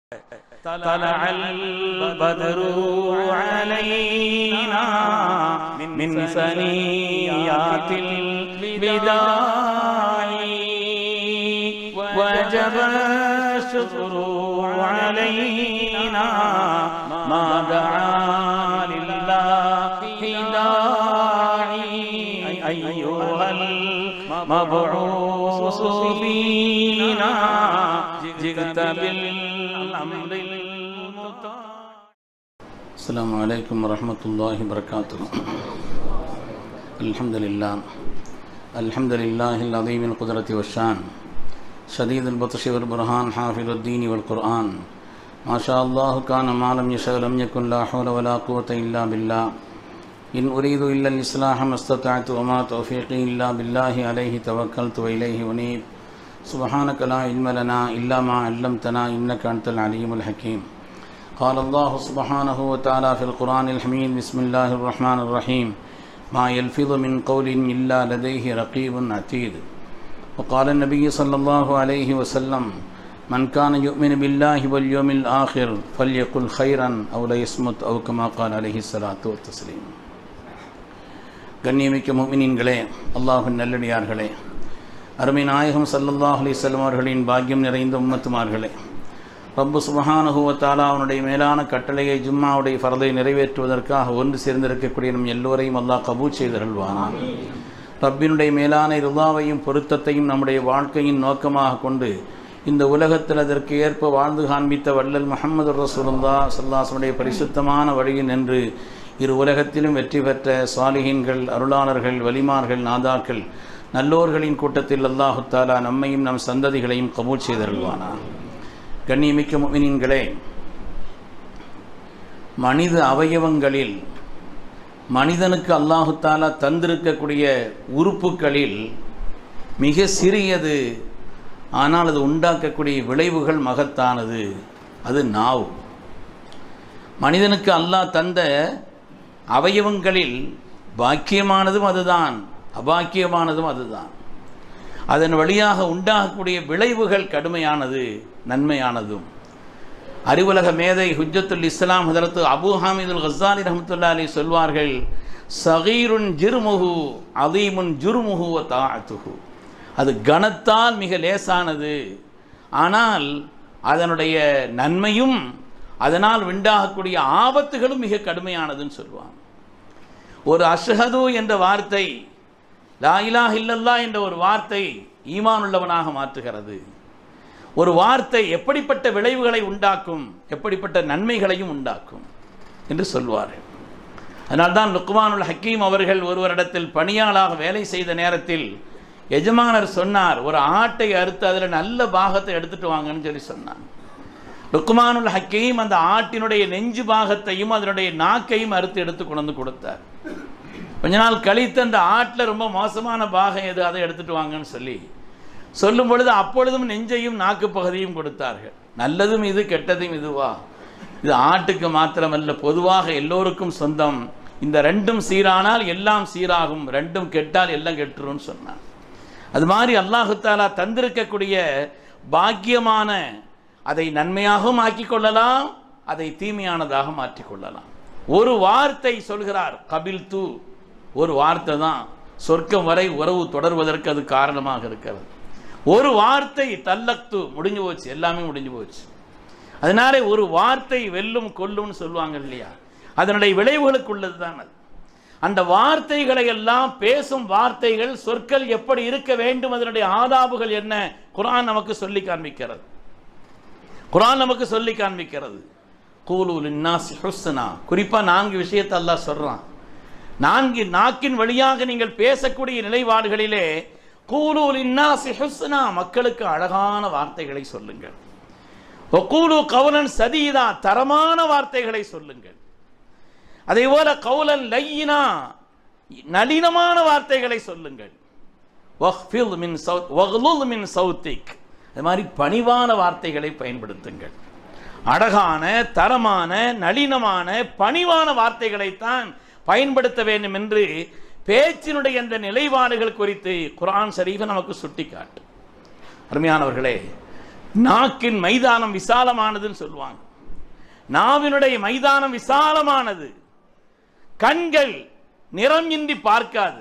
طلع البدر علينا من ثنيات الوداع وجب الشكر علينا ما دعا لله داعي أيها المبعوث فينا جئت بالأمر المطاع السلام عليكم ورحمة الله وبركاته الحمد لله الحمد لله العظيم القدرة والشان شديد البطش والبرهان حافظ الدين والقرآن ما شاء الله كان ما لم يشاء لم يكن لا حول ولا قوة إلا بالله إن أريد إلا الإصلاح ما استطعت وما توفيقي إلا بالله عليه توكلت وإليه أنيب سبحانك لا علم لنا إلا ما علمتنا إنك أنت العليم الحكيم قال الله سبحانه وتعالى في القرآن الحميد بسم الله الرحمن الرحيم ما يلفظ من قول إلا لديه رقيب عتيد وقال النبي صلى الله عليه وسلم من كان يؤمن بالله واليوم الآخر فليقل خيرا أو ليصمت أو كما قال عليه الصلاة والتسليم கண்ணியமிக்க முமினின்களே அல்லாஹின் நல்லடியார்களே அருமை நாயகம் சல்லல்லாஹ் அலிசல்லம் அவர்களின் பாக்கியம் நிறைந்த உம்மத்துமார்களே ரப்பு சுபஹானுகுவத்தாலா அவனுடைய மேலான கட்டளையை ஜும்மாவுடைய ஃபரதை நிறைவேற்றுவதற்காக ஒன்று சேர்ந்திருக்கக்கூடிய நம் எல்லோரையும் அல்லாஹ் கபூல் செய்தருள்வானான் ரப்பினுடைய மேலான ருதாவையும் பொருத்தத்தையும் நம்முடைய வாழ்க்கையின் நோக்கமாக கொண்டு இந்த உலகத்தில் அதற்கு ஏற்ப வாழ்ந்து காண்பித்த வள்ளல் முகமது ரசூலுல்லா சல்லாசனுடைய பரிசுத்தமான வழியில் நின்று இரு உலகத்திலும் வெற்றி பெற்ற சாலிஹீன்கள் அருளாளர்கள் வலிமார்கள் நாதாக்கள் நல்லோர்களின் கூட்டத்தில் அல்லாஹு தாலா நம்மையும் நம் சந்ததிகளையும் கபூல் செய்தருள்வானா கண்ணியமிக்க முமினின்களே மனித அவயவங்களில் மனிதனுக்கு அல்லாஹு தாலா தந்திருக்கக்கூடிய உறுப்புகளில் மிக சிறியது ஆனால் அது உண்டாக்கக்கூடிய விளைவுகள் மகத்தானது அது நாவு மனிதனுக்கு அல்லாஹ் தந்த அவயவங்களில் பாக்கியமானதும் அதுதான் அபாக்கியமானதும் அதுதான் அதன் வழியாக உண்டாகக்கூடிய விளைவுகள் கடுமையானது நன்மையானதும் அறிவுலக மேதை ஹுஜத்துல் இஸ்லாம் ஹதரத்து அபு ஹாமிதுல் ஹசாலி ரஹமத்துல்லா அலி சொல்வார்கள் சகீருன் ஜிர்முஹு அதீமுன் ஜுர்முஹு தாத்துஹு அது கனத்தால் மிக லேசானது ஆனால் அதனுடைய நன்மையும் அதனால் உண்டாகக்கூடிய ஆபத்துகளும் மிக கடுமையானதுன்னு சொல்லுவாங்க ஒரு அஷ்ஹது என்ற வார்த்தை லா இலாஹ இல்லல்லா என்ற ஒரு வார்த்தை ஈமான் உள்ளவனாக மாற்றுகிறது ஒரு வார்த்தை எப்படிப்பட்ட விளைவுகளை உண்டாக்கும் எப்படிப்பட்ட நன்மைகளையும் உண்டாக்கும் என்று சொல்வார்கள் அதனால்தான் லுக்மானுல் ஹக்கீம் அவர்கள் ஒருவரிடத்தில் பணியாளாக வேலை செய்த நேரத்தில் எஜமானர் சொன்னார் ஒரு ஆட்டை அறுத்து அதில் நல்ல பாகத்தை எடுத்துட்டு வாங்கன்னு சொல்லி சொன்னார் லுக்மானுல் ஹக்கீம் அந்த ஆட்டினுடைய நெஞ்சு பாகத்தையும் அதனுடைய நாக்கையும் அறுத்து எடுத்து கொண்டு வந்து கொடுத்தார் கொஞ்ச நாள் கழித்து அந்த ஆட்டில் ரொம்ப மோசமான பாகம் எது அதை எடுத்துட்டு வாங்கன்னு சொல்லி சொல்லும் பொழுது அப்பொழுதும் நெஞ்சையும் நாக்கு பகுதியும் கொடுத்தார்கள் நல்லதும் இது கெட்டதும் இதுவா இது ஆட்டுக்கு மாத்திரமல்ல பொதுவாக எல்லோருக்கும் சொந்தம் இந்த ரெண்டும் சீரானால் எல்லாம் சீராகும் ரெண்டும் கெட்டால் எல்லாம் கெட்டுரும்னு சொன்னான் அது மாதிரி அல்லாஹு தாலா தந்திருக்கக்கூடிய பாக்கியமான அதை நன்மையாகவும் ஆக்கிக் கொள்ளலாம் அதை தீமையானதாக மாற்றிக்கொள்ளலாம் ஒரு வார்த்தை சொல்கிறார் கபில் தூ ஒரு வார்த்தை தான் சொர்க்கம் வரை உறவு தொடர்வதற்கு அது காரணமாக இருக்கிறது ஒரு வார்த்தை தல்லக்து முடிஞ்சு போச்சு எல்லாமே முடிஞ்சு போச்சு அதனாலே ஒரு வார்த்தை வெல்லும் கொல்லும்னு சொல்லுவாங்க இல்லையா அதனுடைய விளைவுகளுக்கு உள்ளது தான் அது அந்த வார்த்தைகளை எல்லாம் பேசும் வார்த்தைகள் சொற்கள் எப்படி இருக்க வேண்டும் அதனுடைய ஆதாபுகள் என்ன குரான் நமக்கு சொல்லி காண்பிக்கிறது குரான் நமக்கு சொல்லி காண்பிக்கிறது கூலூல் இன்னாஸ் ஹுஸ்னா குறிப்பாக நான்கு விஷயத்தை அல்லாஹ் சொல்கிறான் நான்கு நாக்கின் வழியாக நீங்கள் பேசக்கூடிய நிலைப்பாடுகளிலே கூலூல் இன்னாசி ஹுஸ்னா மக்களுக்கு அழகான வார்த்தைகளை சொல்லுங்கள் ஒக்கூலு கவுலன் சதீதா தரமான வார்த்தைகளை சொல்லுங்கள் அதே போல கவுலன் லையினா நளினமான வார்த்தைகளை சொல்லுங்கள் வஹ்ஃபில் மின் சௌத் வஹ்லுல் மின் சௌத்திக் அது மாதிரி பணிவான வார்த்தைகளை பயன்படுத்துங்கள் அழகான தரமான நளினமான பணிவான வார்த்தைகளைத்தான் பயன்படுத்த வேண்டும் என்று பேச்சினுடைய அந்த நிலைப்பாடுகள் குறித்து குரான் ஷரீஃபை நமக்கு சுட்டிக்காட்டு அருமையானவர்களே நாக்கின் மைதானம் விசாலமானதுன்னு சொல்லுவாங்க நாவினுடைய மைதானம் விசாலமானது கண்கள் நிறம் இன்றி பார்க்காது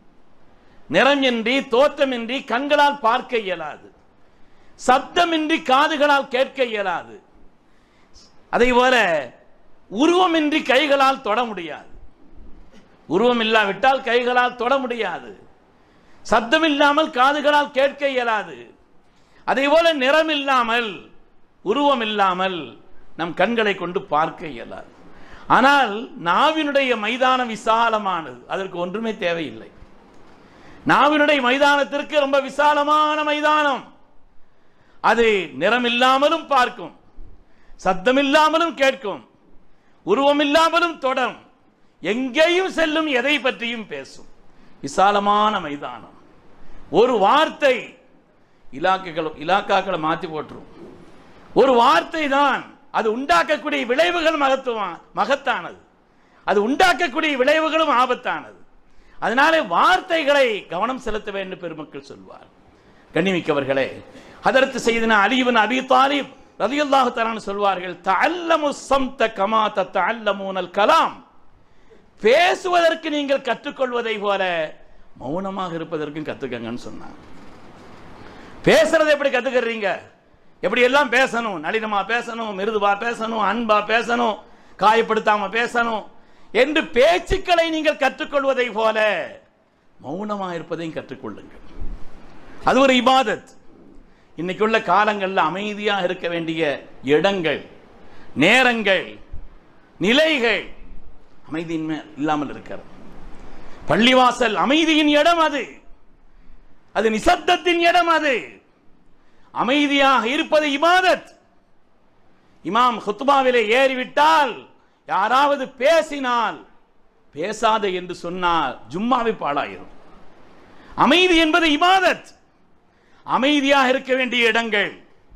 நிறம் இன்றி தோற்றமின்றி கண்களால் பார்க்க இயலாது சப்தமின்றி காதுகளால் கேட்க இயலாது அதை போல உருவமின்றி கைகளால் தொட முடியாது உருவம் இல்லாவிட்டால் கைகளால் தொட முடியாது சத்தம் இல்லாமல் காதுகளால் கேட்க இயலாது அதே போல நிறம் இல்லாமல் உருவம் இல்லாமல் நம் கண்களை கொண்டு பார்க்க இயலாது ஆனால் நாவினுடைய மைதானம் விசாலமானது அதற்கு ஒன்றுமே தேவையில்லை நாவினுடைய மைதானத்திற்கு ரொம்ப விசாலமான மைதானம் அது நிறம் இல்லாமலும் பார்க்கும் சத்தம் இல்லாமலும் கேட்கும் உருவம் இல்லாமலும் தொடும் எங்கேயும் செல்லும் எதை பற்றியும் பேசும் விசாலமான மைதானம் ஒரு வார்த்தை இலாக்குகள் இலாக்காக்களை மாற்றி போட்டுரும் ஒரு வார்த்தை தான் அது உண்டாக்கக்கூடிய விளைவுகள் மகத்துவம் மகத்தானது அது உண்டாக்கக்கூடிய விளைவுகளும் ஆபத்தானது அதனாலே வார்த்தைகளை கவனம் செலுத்த வேண்டும் பெருமக்கள் சொல்வார் கண்ணிமிக்கவர்களே அதற்கு செய்தன அலிவன் அபி தாலிப் ரலியல்லாஹு தஆலா சொல்வார்கள் தஅல்லமு ஸம்த கமா தஅல்லமூனல் கலாம் பேசுவதற்கு நீங்கள் கற்றுக்கொள்வதை போல மௌனமாக இருப்பதற்கும் கத்துக்கங்கன்னு சொன்னாங்க பேசுறதை எப்படி கத்துக்கிறீங்க எப்படி எல்லாம் பேசணும் நளினமா பேசணும் மிருதுவா பேசணும் அன்பா பேசணும் காயப்படுத்தாம பேசணும் என்று பேச்சுக்களை நீங்கள் கற்றுக்கொள்வதை போல மௌனமா இருப்பதையும் கற்றுக்கொள்ளுங்கள் அது ஒரு இபாதத் இன்னைக்குள்ள காலங்கள்ல அமைதியா இருக்க வேண்டிய இடங்கள் நேரங்கள் நிலைகள் அமைதியின்மை இல்லாமல் இருக்கிறது பள்ளிவாசல் அமைதியின் இடம் அது அது நிசப்தத்தின் இடம் அது அமைதியாக இருப்பது இபாதத் இமாம் ஹுத்பாவிலே ஏறிவிட்டால் யாராவது பேசினால் பேசாத என்று சொன்னால் ஜும்மாவை பாழாயிரும் அமைதி என்பது இபாதத் அமைதியாக இருக்க வேண்டிய இடங்கள்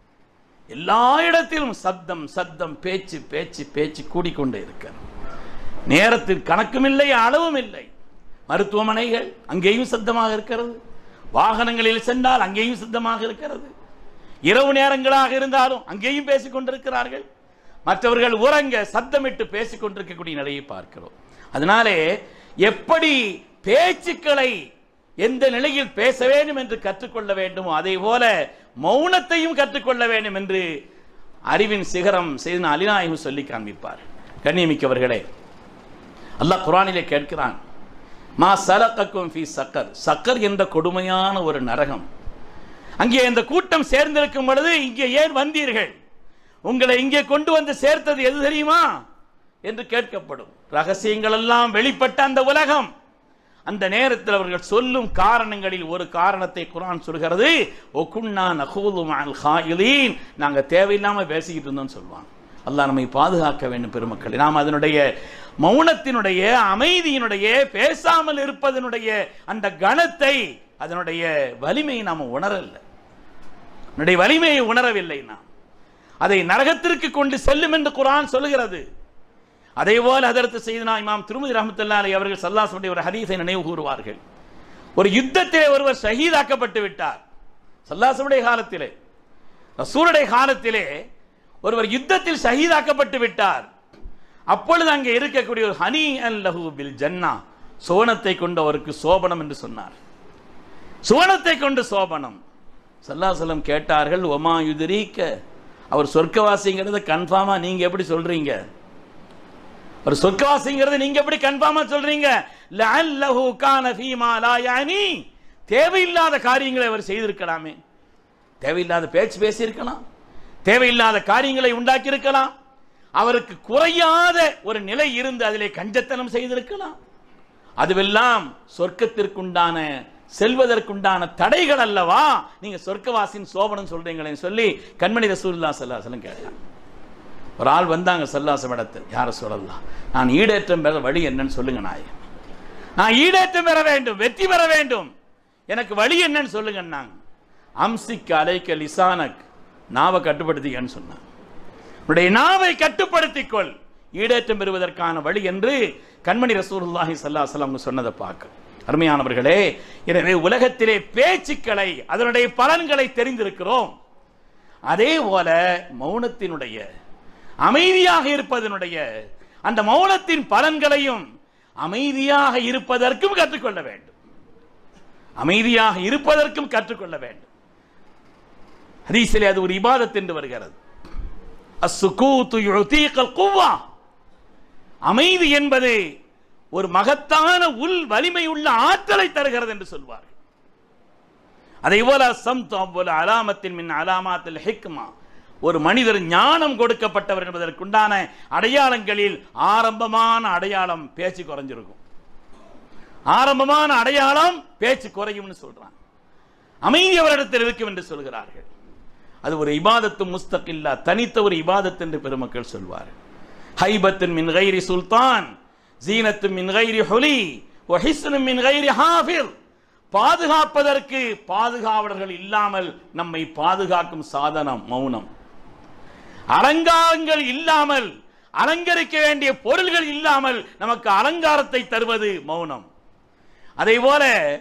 எல்லா இடத்திலும் சத்தம் சத்தம் பேச்சு பேச்சு பேச்சு கூடிக்கொண்டே இருக்கிறது நேரத்தில் கணக்கும் இல்லை அளவும் இல்லை மருத்துவமனைகள் அங்கேயும் சத்தமாக இருக்கிறது வாகனங்களில் சென்றால் அங்கேயும் சத்தமாக இருக்கிறது இரவு நேரங்களாக இருந்தாலும் அங்கேயும் பேசிக் கொண்டிருக்கிறார்கள் மற்றவர்கள் உறங்க சத்தமிட்டு பேசிக் கொண்டிருக்கக்கூடிய நிலையை பார்க்கிறோம் அதனாலே எப்படி பேச்சுக்களை எந்த நிலையில் பேச வேண்டும் என்று கற்றுக்கொள்ள வேண்டுமோ அதே போல மௌனத்தையும் கற்றுக்கொள்ள வேண்டும் என்று அறிவின் சிகரம் செய்து அலிநாயகம் சொல்லி காண்பிப்பார் கண்ணியமிக்கவர்களே அல்லாஹ் குரானிலே கேட்கிறான் மா சலக்கக்கும் ஃபி சக்கர் சக்கர் என்ற கொடுமையான ஒரு நரகம் அங்கே இந்த கூட்டம் சேர்ந்திருக்கும் பொழுது இங்கே ஏன் வந்தீர்கள் உங்களை இங்கே கொண்டு வந்து சேர்த்தது எது தெரியுமா என்று கேட்கப்படும் ரகசியங்கள் எல்லாம் வெளிப்பட்ட அந்த உலகம் அந்த நேரத்தில் அவர்கள் சொல்லும் காரணங்களில் ஒரு காரணத்தை குரான் சொல்கிறது ஒகுன்னா நகூது மஅல் ஹாயிலீன் நாங்க தேவையில்லாம பேசிக்கிட்டு இருந்தோம்னு சொல்லுவாங்க அல்லாஹ் நம்மை பாதுகாக்க வேண்டும் பெருமக்கள் நாம் அதனுடைய மௌனத்தினுடைய அமைதியினுடைய பேசாமல் இருப்பதனுடைய அந்த கணத்தை அதனுடைய வலிமையை நாம் உணரல அதனுடைய வலிமையை உணரவில்லை நாம் அதை நரகத்திற்கு கொண்டு செல்லும் என்று குரான் சொல்லுகிறது அதே போல அதற்கு செய்தனா இமாம் திருமதி ரஹமத்துல்லாலை அவர்கள் சல்லாசுடைய ஒரு ஹதீஸை நினைவு கூறுவார்கள் ஒரு யுத்தத்திலே ஒருவர் ஷஹீதாக்கப்பட்டு விட்டார் சல்லாசுடைய காலத்திலே ரசூலுடைய காலத்திலே ஒருவர் யுத்தத்தில் ஷஹீதாக்கப்பட்டு விட்டார் அப்பொழுது அங்கே இருக்கக்கூடிய ஒரு ஹனி அல் லஹு பில் ஜன்னா சோனத்தை கொண்டு அவருக்கு சோபனம் என்று சொன்னார் சுவனத்தை கொண்டு சோபனம் சல்லாசலம் கேட்டார்கள் ஒமா யுதிரீக்க அவர் சொர்க்கவாசிங்கிறத கன்ஃபார்மா நீங்க எப்படி சொல்றீங்க ஒரு சொர்க்கவாசிங்கிறத நீங்க எப்படி கன்ஃபார்மா சொல்றீங்க லஅல்லஹு கான ஃபீமா லா யானி தேவையில்லாத காரியங்களை அவர் செய்திருக்கலாமே தேவையில்லாத பேச்சு பேசியிருக்கலாம் தேவையில்லாத காரியங்களை உண்டாக்கி இருக்கலாம் அவருக்கு குறையாத ஒரு நிலை இருந்து அதிலே கஞ்சத்தனம் செய்திருக்கலாம் அதுவெல்லாம் சொர்க்கத்திற்குண்டான செல்வதற்குண்டான தடைகள் அல்லவா நீங்க சொர்க்கவாசின் சோபனம் சொல்றீங்களேன்னு சொல்லி கண்மணி ரசூல்லா சல்லாசலம் கேட்டாங்க ஒரு ஆள் வந்தாங்க சல்லாசம் இடத்தில் யார சொல்லலாம் நான் ஈடேற்றம் பெற வழி என்னன்னு சொல்லுங்க நாய் நான் ஈடேற்றம் பெற வேண்டும் வெற்றி பெற வேண்டும் எனக்கு வழி என்னன்னு சொல்லுங்கன்னாங்க அம்சிக் அலைக்க லிசானக் நாவை கட்டுப்படுத்திக்கன்னு சொன்னாங்க உன்னுடைய நாவை கட்டுப்படுத்திக்கொள் ஈடேற்றம் பெறுவதற்கான வழி என்று கண்மணி ரசூலுல்லாஹி ஸல்லல்லாஹு அலைஹி வஸல்லம் சொன்னதை பார்க்க அருமையானவர்களே எனவே உலகத்திலே பேச்சுக்களை அதனுடைய பலன்களை தெரிந்திருக்கிறோம் அதே போல மௌனத்தினுடைய அமைதியாக இருப்பதனுடைய அந்த மௌனத்தின் பலன்களையும் அமைதியாக இருப்பதற்கும் கற்றுக்கொள்ள வேண்டும் அமைதியாக இருப்பதற்கும் கற்றுக்கொள்ள வேண்டும் ஹதீஸிலே அது ஒரு இபாதத் என்று வருகிறது அஸ்ஸுகூத்து யுதீகல் குவ்வா அமைதி என்பது ஒரு மகத்தான உள் வலிமை உள்ள ஆற்றலை தருகிறது என்று சொல்வார்கள் அதே போல சம்து அவ்வளவு அலாமத்தின் மின் அலாமாத்தில் ஹிக்மா ஒரு மனிதர் ஞானம் கொடுக்கப்பட்டவர் என்பதற்குண்டான அடையாளங்களில் ஆரம்பமான அடையாளம் பேச்சு குறைஞ்சிருக்கும் ஆரம்பமான அடையாளம் பேச்சு குறையும்னு சொல்றாங்க அமைதி அவரிடத்தில் இருக்கும் என்று சொல்கிறார்கள் அது ஒரு இபாதத்து முஸ்தகில்லா தனித்த ஒரு இபாதத் என்று பெருமக்கள் சொல்வார்கள் ஹைபத்தின் மின் கைரி சுல்தான் ஜீனத்து மின் கைரி ஹொலி ஒஹிஸ்னு மின் கைரி ஹாஃபிர் பாதுகாப்பதற்கு பாதுகாவலர்கள் இல்லாமல் நம்மை பாதுகாக்கும் சாதனம் மௌனம் அலங்காரங்கள் இல்லாமல் அலங்கரிக்க வேண்டிய பொருள்கள் இல்லாமல் நமக்கு அலங்காரத்தை தருவது மௌனம் அதே போல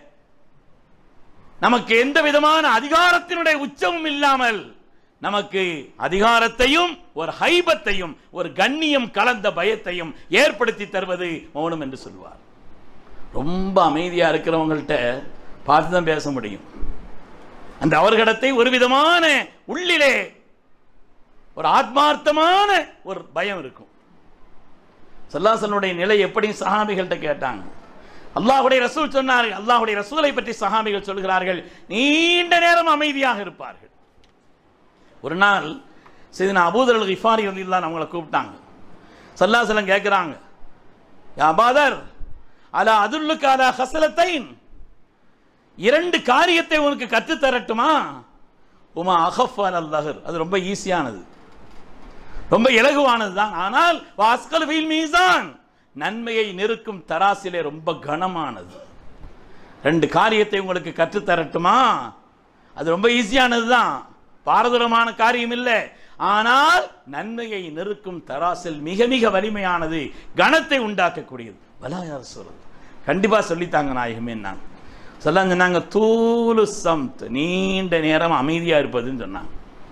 நமக்கு எந்த விதமான அதிகாரத்தினுடைய உச்சமும் இல்லாமல் நமக்கு அதிகாரத்தையும் ஒரு ஹைபத்தையும் ஒரு கண்ணியம் கலந்த பயத்தையும் ஏற்படுத்தி தருவது மௌனம் என்று சொல்வார் ரொம்ப அமைதியா இருக்கிறவங்கள்ட்ட பார்த்து தான் பேச முடியும் அந்த அவர்களிடத்தை ஒரு விதமான உள்ளிலே ஒரு ஆத்மார்த்தமான ஒரு பயம் இருக்கும் சல்லாசனுடைய நிலை எப்படி சஹாபிகள்கிட்ட கேட்டாங்க அல்லாஹுடைய ரசூல் சொன்னார்கள் அல்லாஹுடைய ரசூலை பற்றி சஹாபிகள் சொல்கிறார்கள் நீண்ட நேரம் அமைதியாக இருப்பார்கள் ஒரு நாள் செய்தின அபூதர் அல் கிஃபாரி வந்து அவங்கள கூப்பிட்டாங்க சல்லாசலம் கேட்குறாங்க யா அபாதர் அலா அதுல்லுக்கு அலா ஹசலத்தைன் இரண்டு காரியத்தை உனக்கு கற்றுத் தரட்டுமா உமா அகஃப் அல் லஹர் அது ரொம்ப ஈஸியானது ரொம்ப இலகுவானது தான் ஆனால் வாஸ்கல் வீல் மீசான் நன்மையை நெருக்கும் தராசிலே ரொம்ப கனமானது ரெண்டு காரியத்தை உங்களுக்கு கற்றுத் தரட்டுமா அது ரொம்ப ஈஸியானது தான் பாரதூரமான காரியம் இல்லை ஆனால் நன்மையை நெருக்கும் தராசில் மிக மிக வலிமையானது கணத்தை உண்டாக்கக்கூடியது பலாயார் சொல்றது கண்டிப்பா சொல்லித்தாங்க நாயகமே நான் சொல்ல சொன்னாங்க தூலு சம்த் நீண்ட நேரம் அமைதியா இருப்பதுன்னு சொன்னாங்க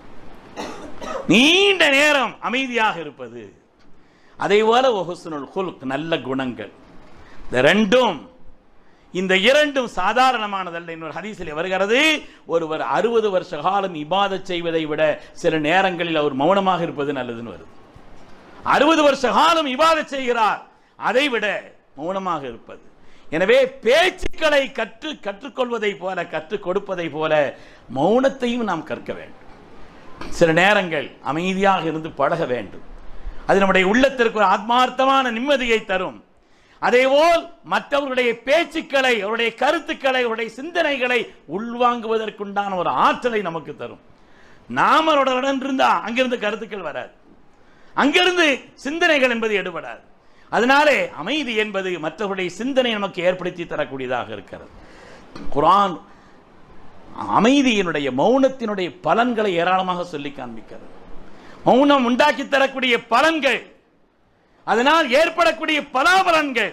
நீண்ட நேரம் அமைதியாக இருப்பது அதே போல ஒஹுஸ்னுல் ஹுல்க் நல்ல குணங்கள் இந்த ரெண்டும் இந்த இரண்டும் சாதாரணமானதல்ல இன்னொரு ஹதீஸில் வருகிறது ஒருவர் அறுபது வருஷ காலம் இபாதத் செய்வதை விட சில நேரங்களில் அவர் மௌனமாக இருப்பது நல்லதுன்னு வருது அறுபது வருஷ காலம் இபாதத் செய்கிறார் அதை விட மௌனமாக இருப்பது எனவே பேச்சுக்களை கற்று கற்றுக்கொள்வதை போல கற்றுக் கொடுப்பதை போல மௌனத்தையும் நாம் கற்க வேண்டும் சில நேரங்கள் அமைதியாக இருந்து பழக வேண்டும் அது நம்முடைய உள்ளத்திற்கு ஒரு ஆத்மார்த்தமான நிம்மதியை தரும் அதேபோல் மற்றவர்களுடைய பேச்சுக்களை அவருடைய கருத்துக்களை அவருடைய சிந்தனைகளை உள்வாங்குவதற்குண்டான ஒரு ஆற்றலை நமக்கு தரும் நாம அவருடன் இருந்தா அங்கிருந்து கருத்துக்கள் வராது அங்கிருந்து சிந்தனைகள் என்பது எடுபடாது அதனாலே அமைதி என்பது மற்றவருடைய சிந்தனை நமக்கு ஏற்படுத்தி தரக்கூடியதாக இருக்கிறது குரான் அமைதியினுடைய மௌனத்தினுடைய பலன்களை ஏராளமாக சொல்லி காண்பிக்கிறது மௌனம் உண்டாக்கி தரக்கூடிய பலன்கள் அதனால் ஏற்படக்கூடிய பலாபலன்கள்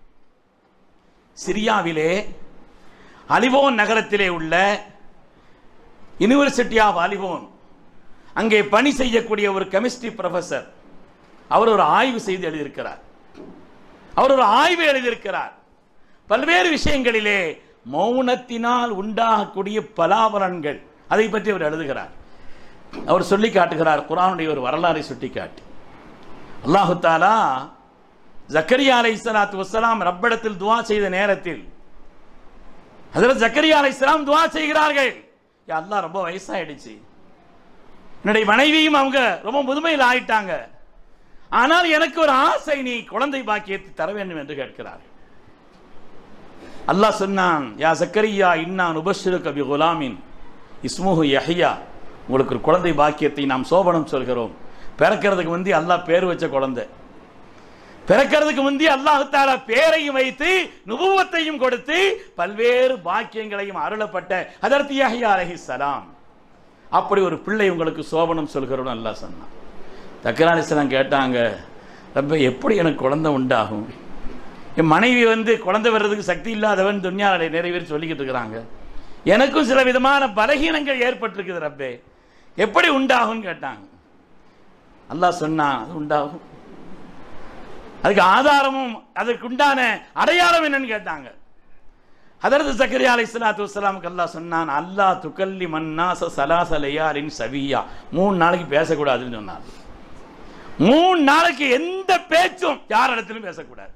சிரியாவிலே அலிவோன் நகரத்திலே உள்ள யூனிவர்சிட்டி ஆஃப் அலிவோன் அங்கே பணி செய்யக்கூடிய ஒரு கெமிஸ்ட்ரி ப்ரொஃபசர் அவர் ஒரு ஆய்வு செய்து எழுதியிருக்கிறார் அவர் ஒரு ஆய்வு எழுதியிருக்கிறார் பல்வேறு விஷயங்களிலே மௌனத்தினால் உண்டாகக்கூடிய பலாபலன்கள் அதை பற்றி அவர் எழுதுகிறார் அவர் சொல்லி காட்டுகிறார் குரானுடைய ஒரு வரலாறை சுட்டி காட்டி அல்லாஹு தாலா ஜக்கரியா அலை சலாத்து வசலாம் ரப்பிடத்தில் துவா செய்த நேரத்தில் அதில் ஜக்கரியா அலை சலாம் துவா செய்கிறார்கள் யா அல்லாஹ் ரொம்ப வயசாயிடுச்சு என்னுடைய மனைவியும் அவங்க ரொம்ப முதுமையில் ஆயிட்டாங்க ஆனால் எனக்கு ஒரு ஆசை நீ குழந்தை பாக்கியத்தை தர வேண்டும் என்று கேட்கிறார்கள் அல்லாஹ் சொன்னான் யா சக்கரியா இன்னான் உபஸ்ரு கபி குலாமின் இஸ்முஹு யஹ்யா உங்களுக்கு ஒரு குழந்தை பாக்கியத்தை நாம் சோபனம் சொல்கிறோம் பிறக்கிறதுக்கு முந்தி அல்லாஹ் பேர் வச்ச குழந்தை பிறக்கிறதுக்கு முந்தி அல்லாஹு தாலா பேரையும் வைத்து நுபுவத்தையும் கொடுத்து பல்வேறு பாக்கியங்களையும் அருளப்பட்ட அதற்கு யஹ்யா அலைஹிஸ்ஸலாம் அப்படி ஒரு பிள்ளை உங்களுக்கு சோபனம் சொல்கிறோம் அல்லாஹ் சொன்னான் தக்கராலிஸ்லாம் கேட்டாங்க ரப்ப எப்படி எனக்கு குழந்தை உண்டாகும் என் மனைவி வந்து குழந்தை வர்றதுக்கு சக்தி இல்லாதவன் துன்யாவை நிறைய பேர் சொல்லிக்கிட்டு இருக்கிறாங்க எனக்கும் சில விதமான பலகீனங்கள் ஏற்பட்டிருக்குது ரப்பே எப்படி உண்டாகும்னு கேட்டாங்க அல்லாஹ் சொன்னான் அது உண்டாகும் அதுக்கு ஆதாரமும் அதற்கு உண்டான அடையாளம் என்னன்னு கேட்டாங்க ஹதரத் சக்கரியா அலை சலாத்து வசலாமுக்கு அல்லாஹ் சொன்னான் அல்லாஹ் துக்கல்லி மன்னாச சலாச லையாலின் சவியா மூணு நாளைக்கு பேசக்கூடாதுன்னு சொன்னான் மூணு நாளைக்கு எந்த பேச்சும் யார் இடத்திலும் பேசக்கூடாது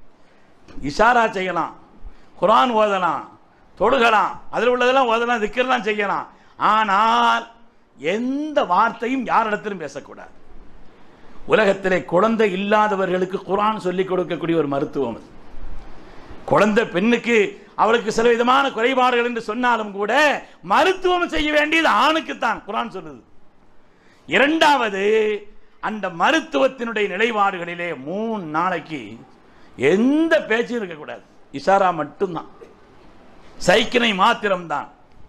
இஷாரா செய்யலாம் குரான் ஓதலாம் தொழுகலாம் அதில் உள்ளதெல்லாம் ஓதலாம் திக்கர்லாம் செய்யலாம் ஆனால் எந்த வார்த்தையும் யாரிடத்திலும் பேசக்கூடாது உலகத்திலே குழந்தை இல்லாதவர்களுக்கு குரான் சொல்லிக் கொடுக்கக்கூடிய ஒரு மருத்துவம் அது குழந்தை பெண்ணுக்கு அவளுக்கு சில விதமான குறைபாடுகள் என்று சொன்னாலும் கூட மருத்துவம் செய்ய வேண்டியது ஆணுக்குத்தான் குரான் சொல்லுது இரண்டாவது அந்த மருத்துவத்தினுடைய நிலைப்பாடுகளிலே மூணு நாளைக்கு எந்த பேச்சும் இருக்கக்கூடாது இஷாரா மட்டும்தான் சைக்கினை மாத்திரம்தான்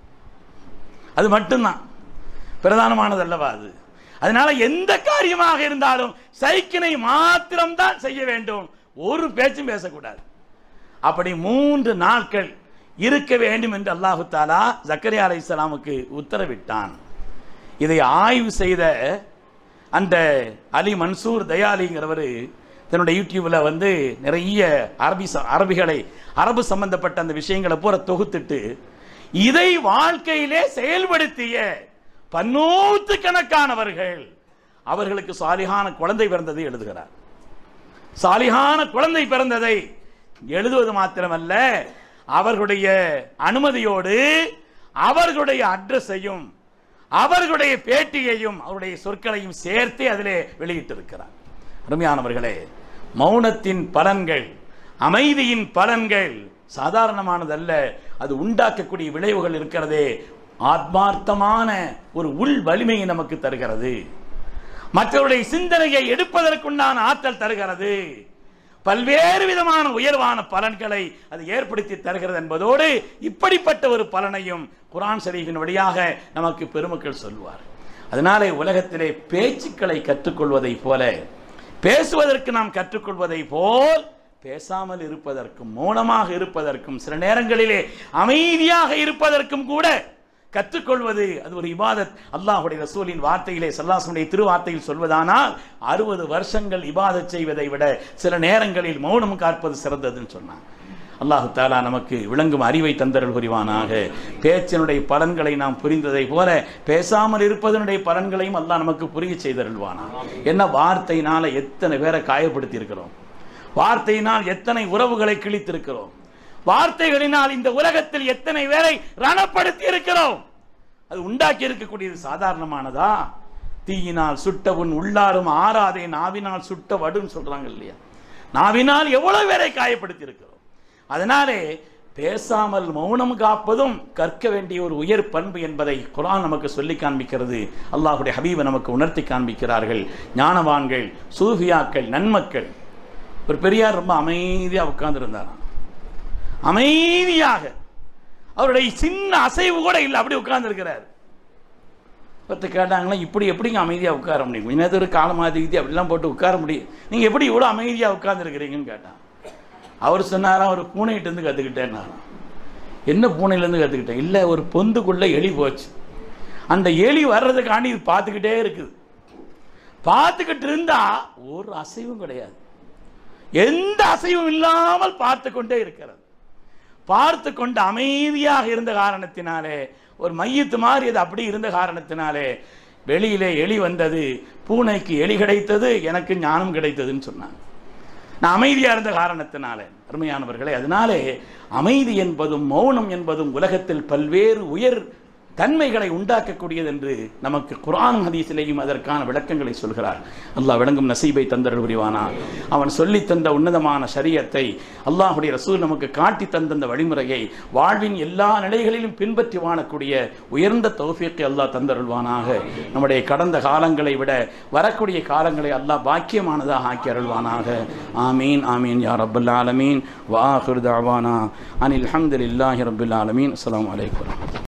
அது மட்டும்தான் பிரதானமானது அல்லவா அது அதனால எந்த காரியமாக இருந்தாலும் சைக்கினை மாத்திரம்தான் செய்ய வேண்டும் ஒரு பேச்சும் பேசக்கூடாது அப்படி மூன்று நாட்கள் இருக்க வேண்டும் என்று அல்லாஹு தாலா ஜக்கரியா அலை இஸ்லாமுக்கு உத்தரவிட்டான் இதை ஆய்வு செய்த அந்த அலி மன்சூர் தயாலிங்கிறவர் தன்னுடைய யூடியூப்பில் வந்து நிறைய அரபி ச- அரபிகளை அரபு சம்பந்தப்பட்ட அந்த பூரா தொகுத்துட்டு இதை வாழ்க்கையிலே செயல்படுத்திய பன்னூற்று கணக்கானவர்கள் அவர்களுக்கு சாலிகான குழந்தை பிறந்ததை எழுதுகிறார் சாலிகான குழந்தை பிறந்ததை எழுதுவது மாத்திரமல்ல அவர்களுடைய அனுமதியோடு அவர்களுடைய அட்ரஸையும் அவர்களுடைய பேட்டியையும் அவருடைய சொற்களையும் சேர்த்து அதிலே வெளியிட்டிருக்கிறார் அருமையானவர்களே மௌனத்தின் பலன்கள் அமைதியின் பலன்கள் சாதாரணமானதல்ல அது உண்டாக்கக்கூடிய விளைவுகள் இருக்கிறதே ஆத்மார்த்தமான ஒரு உள் வலிமையை நமக்கு தருகிறது மற்றவருடைய சிந்தனையை எடுப்பதற்குண்டான ஆற்றல் தருகிறது பல்வேறு விதமான உயர்வான பலன்களை அது ஏற்படுத்தி தருகிறது என்பதோடு இப்படிப்பட்ட ஒரு பலனையும் குரான் ஷரீஃபின் வழியாக நமக்கு பெருமக்கள் சொல்வார் அதனாலே உலகத்திலே பேச்சுக்களை கற்றுக்கொள்வதை போல பேசுவதற்கு நாம் கற்றுக்கொள்வதை போல் பேசாமல் இருப்பதற்கும் மௌனமாக இருப்பதற்கும் சில நேரங்களிலே அமைதியாக இருப்பதற்கும் கூட கற்றுக்கொள்வது அது ஒரு இபாதத் அல்லாஹுடைய ரசூலின் வார்த்தையிலே சல்லாசனுடைய திருவார்த்தையில் சொல்வதானால் அறுபது வருஷங்கள் இபாதத் செய்வதை விட சில நேரங்களில் மௌனம் காற்பது சிறந்ததுன்னு சொன்னான் அல்லாஹு தாலா நமக்கு விளங்கும் அறிவை தந்தரல் புரிவானாக பேச்சினுடைய பலன்களை நாம் புரிந்ததை போல பேசாமல் இருப்பதனுடைய பலன்களையும் அல்லாஹ் நமக்கு புரிய செய்தருள்வானா என்ன வார்த்தையினால எத்தனை பேரை காயப்படுத்தி இருக்கிறோம் வார்த்தையினால் எத்தனை உறவுகளை கிழித்திருக்கிறோம் வார்த்தைகளினால் இந்த உலகத்தில் எத்தனை பேரை ரணப்படுத்தி இருக்கிறோம் அது உண்டாக்கி இருக்கக்கூடியது சாதாரணமானதா தீயினால் சுட்ட உன் உள்ளாரும் ஆறாதே நாவினால் சுட்ட வடுன்னு சொல்றாங்க இல்லையா நாவினால் எவ்வளவு பேரை காயப்படுத்தி இருக்கிறோம் அதனாலே பேசாமல் மௌனம் காப்பதும் கற்க வேண்டிய ஒரு உயர் பண்பு என்பதை குர்ஆன் நமக்கு சொல்லி காண்பிக்கிறது அல்லாஹுடைய ஹபீபை நமக்கு உணர்த்தி காண்பிக்கிறார்கள் ஞானவான்கள் சூஃபியாக்கள் நன்மக்கள் ஒரு பெரியார் ரொம்ப அமைதியாக உட்கார்ந்துருந்தாராம் அமைதியாக அவருடைய சின்ன அசைவு கூட இல்லை அப்படி உட்கார்ந்துருக்கிறார் பத்து கேட்டாங்களா இப்படி எப்படிங்க அமைதியாக உட்கார முடியும் கொஞ்ச நேரத்துக்கு காலமாதிக்கு அப்படிலாம் போட்டு உட்கார முடியும் நீங்கள் எப்படி இவ்வளோ அமைதியாக உட்கார்ந்துருக்கிறீங்கன்னு கேட்டான் அவர் சொன்னாராம் ஒரு பூனைகிட்டேருந்து கற்றுக்கிட்டேன்னாராம் என்ன பூனையிலேருந்து கற்றுக்கிட்டேன் இல்லை ஒரு பொந்துக்குள்ளே எலி போச்சு அந்த எலி வர்றதுக்காண்டி இது பார்த்துக்கிட்டே இருக்குது பார்த்துக்கிட்டு இருந்தா ஒரு அசைவும் கிடையாது எந்த அசைவும் இல்லாமல் பார்த்து கொண்டே இருக்கிறது பார்த்து கொண்டு அமைதியாக இருந்த காரணத்தினாலே ஒரு மையத்து மாதிரி அது அப்படி இருந்த காரணத்தினாலே வெளியிலே எலி வந்தது பூனைக்கு எலி கிடைத்தது எனக்கு ஞானம் கிடைத்ததுன்னு சொன்னாங்க நான் அமைதியாக இருந்த காரணத்தினாலே அருமையானவர்களே அதனாலே அமைதி என்பதும் மௌனம் என்பதும் உலகத்தில் பல்வேறு உயர் தன்மைகளை உண்டாக்கக்கூடியது என்று நமக்கு குர்ஆன் ஹதீஸிலேயும் அதற்கான விளக்கங்களை சொல்கிறார் அல்லாஹ் விளங்கும் நசீபை தந்தருள் புரிவானா அவன் சொல்லித் தந்த உன்னதமான ஷரியத்தை அல்லாஹுடைய ரசூல் நமக்கு காட்டி தந்த அந்த வழிமுறையை வாழ்வின் எல்லா நிலைகளிலும் பின்பற்றி வாழக்கூடிய உயர்ந்த தௌஃபீக்கை அல்லாஹ் தந்தருள்வானாக நம்முடைய கடந்த காலங்களை விட வரக்கூடிய காலங்களை அல்லாஹ் பாக்கியமானதாக ஆக்கி அருள்வானாக ஆமீன் ஆமீன் யா ரப்பல் ஆலமீன் வாஹிர் தாவானா அனில் அல்ஹம்துலில்லாஹி ரப்பில் ஆலமீன் அஸ்ஸலாமு அலைக்கும்